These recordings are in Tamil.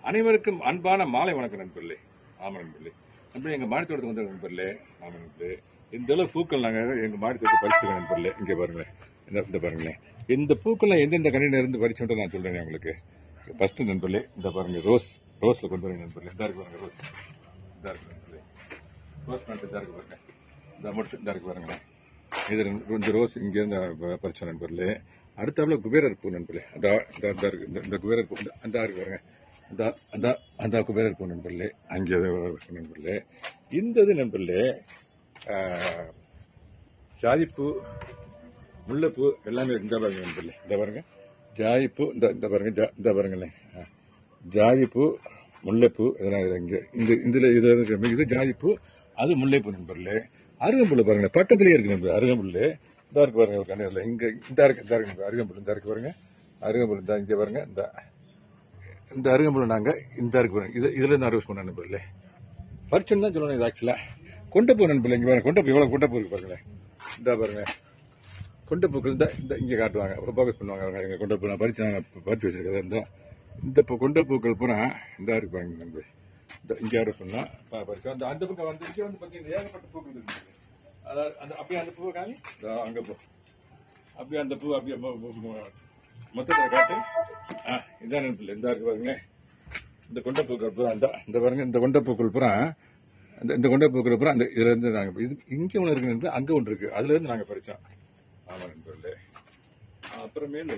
அனைவருக்கும் அன்பான மாலை வணக்கம் நண்பர்களே ஆமா நண்பர்களே நண்பர்களே எங்க மாடி தோட்டத்துக்கு வந்த நண்பர்களே ஆமா நண்பர்களே இந்த அளவு பூக்கள் நாங்க எங்க மாடி தோட்டத்தை பறிச்சிருக்கோம் நண்பர்களே இங்க பாருங்களேன் இந்த இந்த பாருங்களேன் இந்த பூக்கள் எந்தெந்த கண்ணில இருந்து பறிச்சோன்ட்டு நான் சொல்றேன் உங்களுக்கு ஃபர்ஸ்ட் நண்பர்களே இந்த பாருங்க ரோஸ் ரோஸ்ல கொண்டு வரீங்க நண்பர்களே இந்த இருக்கு பாருங்க ரோஸ் இந்த இருக்கு நண்பர்களே ரோஸ் பிளான்ட் இந்த இருக்கு பாருங்க இந்த மட்டும் இந்த இருக்கு பாருங்களேன் இது ரெண்டு- இந்த ரோஸ் இங்க இருந்து ப- பறிச்ச நண்பர்களே அடுத்தாப்புல குபேரர் பூ நண்பர்களே அந்த இந்த இந்த இருக்கு இந்த- இந்த குபேரர் பூ இந்த- அந்த இருக்கு பாருங்க அந்த அந்த அந்த குபேரர் பூ நண்பர்களே அங்கே இருக்கு நண்பர்களே இந்த இது நண்பர்களே ஆஹ், ஜாதிப்பூ முல்லைப்பூ எல்லாமே இந்த பாருங்க நண்பர்களே இந்த பாருங்க ஜாதிப்பூ இந்த இந்த பாருங்க ஜா- இந்த பாருங்களேன் ஆ. ஜாதிப்பூ முல்லைப்பூ இதெல்லாம் இது இங்க இந்த இதுல இது இருக்கு. இது ஜாதிப்பூ அது முல்லைப்பூ நண்பர்களே அருகம்புல் பாருங்க பக்கத்துலயே இருக்கு நண்பர் அருகம்புல் இந்த இருக்கு பாருங்க ஒரு கண்ணில் இங்க இந்த இருக்கு இந்த இருக்கு நண்பர். அருகம்புல் இந்த இருக்கு பாருங்க அருகம்புல் இந்த இங்க பாருங்க இந்த இந்த அருகம்புல் நாங்க இந்த இருக்கு பாருங்க இது இதுல இருந்து அறுவஸ் பண்ண நண்பர்களே பரிச்சுன்னு தான் சொல்லணும் இது ஆக்சுவலா கொண்டப்பூ நண்பர்களே இங்க பாருங்க கொண்டப்பூ எவ்வளவு கொண்டப்பூ இருக்கு பாருங்களேன் இந்த பாருங்க கொண்டப்பூக்கள் இந்த இந்த இங்க காட்டுவாங்க அப்புறம் ஃபோக்கஸ் பண்ணுவாங்க அவங்க எங்க கொண்டப்பூ நான் பறிச்சு நாங்க பறிச்சு வச்சிருக்கிறது இந்த இந்த பூ கொண்டப்பூக்கள் பூரா இந்த இருக்கு பாருங்க நண்பர் இந்த இங்க யாரும் சொன்னா ப- பறிச்சு அந்த அந்த பக்கம் வந்து இங்க வந்து பாத்தீங்கன்னா ஏகப்பட்ட பூக்கள் இருக்கு அதாவது அந்த அப்படியே அந்த பூவை காமி இதோ அங்க போ அப்படியே அந்த பூ அப்படியே மொ- மொ- மொ- மொத்தத்தை காட்டு ஆ இதான் நண்பர்களே இந்த இருக்கு பாருங்களேன் இந்த கொண்டப்பூக்கள் பூரா இந்த இந்த பாருங்க இந்த கொண்டப்பூக்கள் பூரா இந்த இந்த கொண்டப்பூக்கள் பூரா அந்த இதுல இருந்து நாங்க இது இங்க ஒன்று இருக்கு நண்பர்களே, அங்க ஒன்று இருக்கு அதுல இருந்து நாங்க பறிச்சோம் ஆமா நண்பர்களே அப்புறமேலு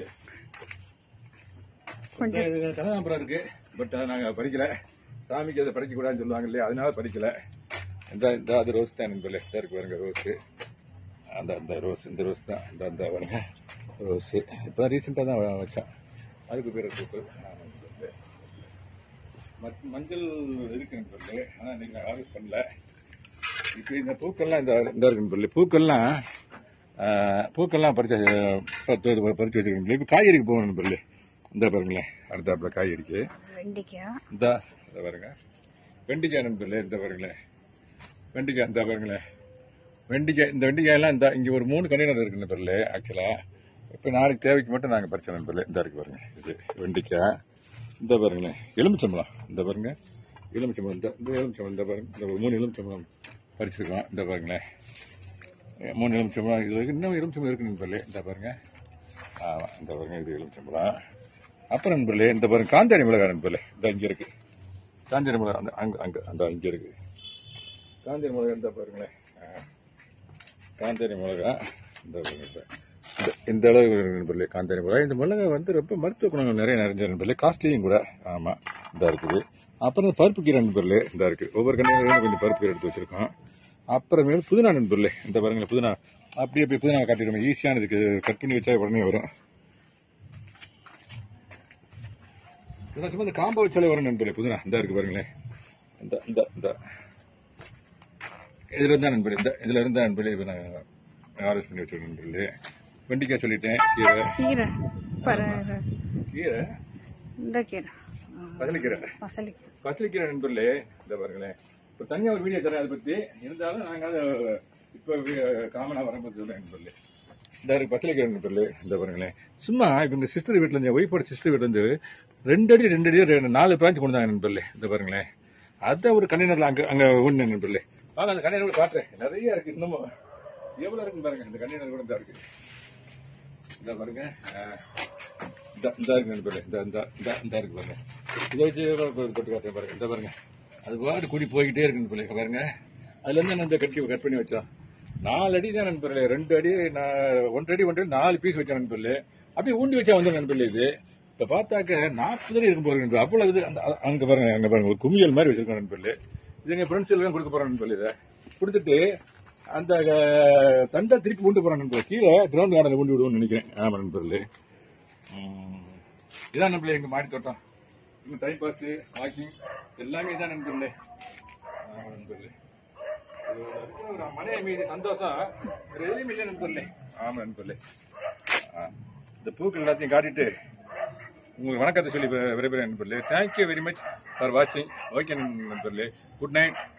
இந்த இது கனகாம்பரம் இருக்கு பட் அதை நாங்க பறிக்கல சாமிக்கு அதை பறிக்க கூடாதுன்னு சொல்லுவாங்க இல்லையா அதனால பறிக்கல இந்த இந்த அது ரோஸ் தான் நண்பர்களே இந்த இருக்கு பாருங்க ரோஸ் அந்த அந்த ரோஸ் இந்த ரோஸ் தான் இந்த அந்த பாருங்க ரோஸ் இப்போ ரீசெண்டாக தான் வச்சேன் அதுக்கு பேர் பூக்கள் ஆமா நண்பர்களே. மத்- மஞ்சள் இருக்கு நண்பர்களே ஆனால் இன்னைக்கு நான் ஹார்வெஸ்ட் பண்ணல இப்போ இந்த பூக்கள்லாம் இந்த இந்த இருக்கு நண்பர்களே பூக்கள்லாம் ஆஹ், பூக்கள்லாம் பறிச்சு பத்து இது பறிச்சு வச்சிருக்கேன் இப்போ காய்கறிக்கு போகணும் நண்பர்களே இந்த பாருங்களேன் அடுத்தாப்புல காய்கறிக்கு வெண்டைக்காய் இந்த இந்த பாருங்க வெண்டிக்காய் நண்பர்களே இந்த பாருங்களேன் வெண்டிக்காய் இந்த பாருங்களேன் வெண்டிக்காய் இந்த வெண்டிக்காய் எல்லாம் இந்த இங்க ஒரு மூணு கண்டெய்னர் இருக்கு நண்பர்களே ஆக்சுவலா இப்போ நாளைக்கு தேவைக்கு மட்டும் நாங்கள் பறிச்சோம் நண்பர்களே இந்த இருக்கு பாருங்க இது வெண்டிக்காய் இந்த பாருங்களேன் எலுமிச்சம்பழம் இந்த பாருங்க எலுமிச்சம்பழம் இந்த இந்த எலுமிச்சம்பழம் இந்த பாருங்க இந்த ஒரு மூணு எலுமிச்சம்பழம் பறிச்சிருக்கோம் இந்த பாருங்களேன் மூணு எலுமிச்சம்பழம் இது வரைக்கும் இன்னும் எலுமிச்சம்பழம் இருக்கு நண்பர்களே இந்த பாருங்க ஆமா இந்த பாருங்க இது எலுமிச்சம்பழம் அப்புறம் நண்பர்களே இந்த பாருங்க காந்தாரி மிளகாய் நண்பர்களே இந்த இங்க இருக்கு காந்தாரி மிளகாய் அந்த அங்க அங்க அந்த இங்க இருக்கு காந்தாரி மிளகாய் இந்த பாருங்களேன் ஆ. காந்தாரி மிளகாய் இந்த பாருங்க இந்த- இந்த- இந்த அளவு இருக்கு நண்பர்களே காந்தாரி மிளகாய் இந்த மிளகாய் வந்து ரொம்ப மருத்துவ குணங்கள் நிறைய நிறைஞ்ச நண்பர்களே காஸ்ட்லியும் கூட ஆமா இந்த இருக்குது அப்புறம் இந்த பருப்பு கீரை நண்பர்களே இந்த இருக்கு ஒவ்வொரு கண்ணிலும் கொஞ்சம் பருப்பு கீரை எடுத்து வச்சிருக்கோம் அப்புறமேல் புதினா நண்பர்களே இந்த பாருங்களேன் புதினா அப்படியே போய் புதினா காட்டிடுவோம் ஈஸியான இதுக்கு கட் பண்ணி வச்சா உடனே வரும் இதெல்லாம் சும்மா இந்த காம்போ வச்சாலே வரும் நண்பர்களே புதினா இந்த இருக்கு பாருங்களேன் இந்த இந்த இந்த இதுல இருந்தா நண்பர்களே இந்த இதுல இருந்தா நண்பர்களே இப்போ நான் ஆர்டர் பண்ணி வச்சிருக்கேன் நண்பர்களே வெண்டிக்காய் சொல்லிட்டேன் கீரை கீரை பர கீரை இந்த கீரை பசலைக்கீரை பசலிக்காய் பசலைக்கீரை நண்பர்களே இந்த பாருங்களேன் இப்போ தனியாக ஒரு வீடியோ தரேன் அதை பற்றி இருந்தாலும் நாங்கள் அதை இப்போ காமனாக வரும்போது சொல்றேன் நண்பர்களே இந்த இருக்கு பசலைக்கீரை நண்பர்களே இந்த பாருங்களேன் சும்மா இப்போ எங்கள் சிஸ்டர் வீட்டில் இருந்து ஒய்ஃபோட சிஸ்டர் வீட்டில் இருந்து ரெண்டு அடி ரெண்டு அடி ரெண்டு நாலு பிரான்ச் கொண்டு வந்தாங்க நண்பர்களே இந்த பாருங்களேன் அதான் ஒரு கண்டெய்னரில் அங்கே அங்கே ஒன்று நண்பர்களே வாங்க அந்த கண்டெய்னர் கூட காட்டுறேன் நிறைய இருக்கு இன்னமும் எவ்வளோ இருக்குன்னு பாருங்க இந்த கண்டெய்னர் கூட தான் இருக்கு இந்த பாருங்க ஆஹ், இந்த இந்த இருக்கு நண்பர்களே இந்த இந்த இந்த இந்த இருக்கு பாருங்க இதை வச்சு தொட்டு காட்டுறேன் பாருங்க இந்த பாருங்க அது பாட்டு கூடி போய்கிட்டே இருக்கு நண்பர்களே இங்க பாருங்க அதுல இருந்து நான் இந்த கட்டி கட் பண்ணி வச்சோம் நாலு அடி தான் நண்பர்களே ரெண்டு அடி நான் ஒன்றரை அடி ஒன்றரை நாலு பீஸ் வச்சேன் நண்பர்களே அப்படியே ஊண்டி வச்சா வந்து நண்பர்களே இது இப்ப பார்த்தாக்க நாற்பது அடி இருக்கும் போது நண்பர்களே அவ்வளவு இது அந்த அங்க பாருங்க அங்க பாருங்க ஒரு குமியல் மாதிரி வச்சிருக்கோம் நண்பர்களே இது எங்க ஃப்ரெண்ட்ஸ் எல்லாம் கொடுக்க போறோம் நண்பர்களே இதை கொடுத்துட்டு அந்த அஹ், தண்டை திருப்பி ஊண்டு போறோம் நண்பர்களே கீழே கிரவுண்ட் கார்டனில் ஊண்டி விடுவோம்னு நினைக்கிறேன் ஆமா நண்பர்களே உம். இதான் நண்பர்களே எங்க மாடி தோட்டம் இன்னும் டைம் பாஸ் வாக்கிங் எல்லாமே இதான் நண்பர்களே ஆமா நண்பர்களே இது ஒரு இருக்கிற ஒரு மன அமைதி சந்தோஷம் வேற எதுலையும் இல்லை நண்பர்களே ஆமா நண்பர்களே ஆ. இந்த பூக்கள் எல்லாத்தையும் காட்டிட்டு உங்களுக்கு வணக்கத்தை சொல்லி விரைபெறேன் நண்பர்களே தேங்க்யூ வெரி மச் ஃபார் வாட்சிங் ஓகே நண்பர்களே குட் நைட்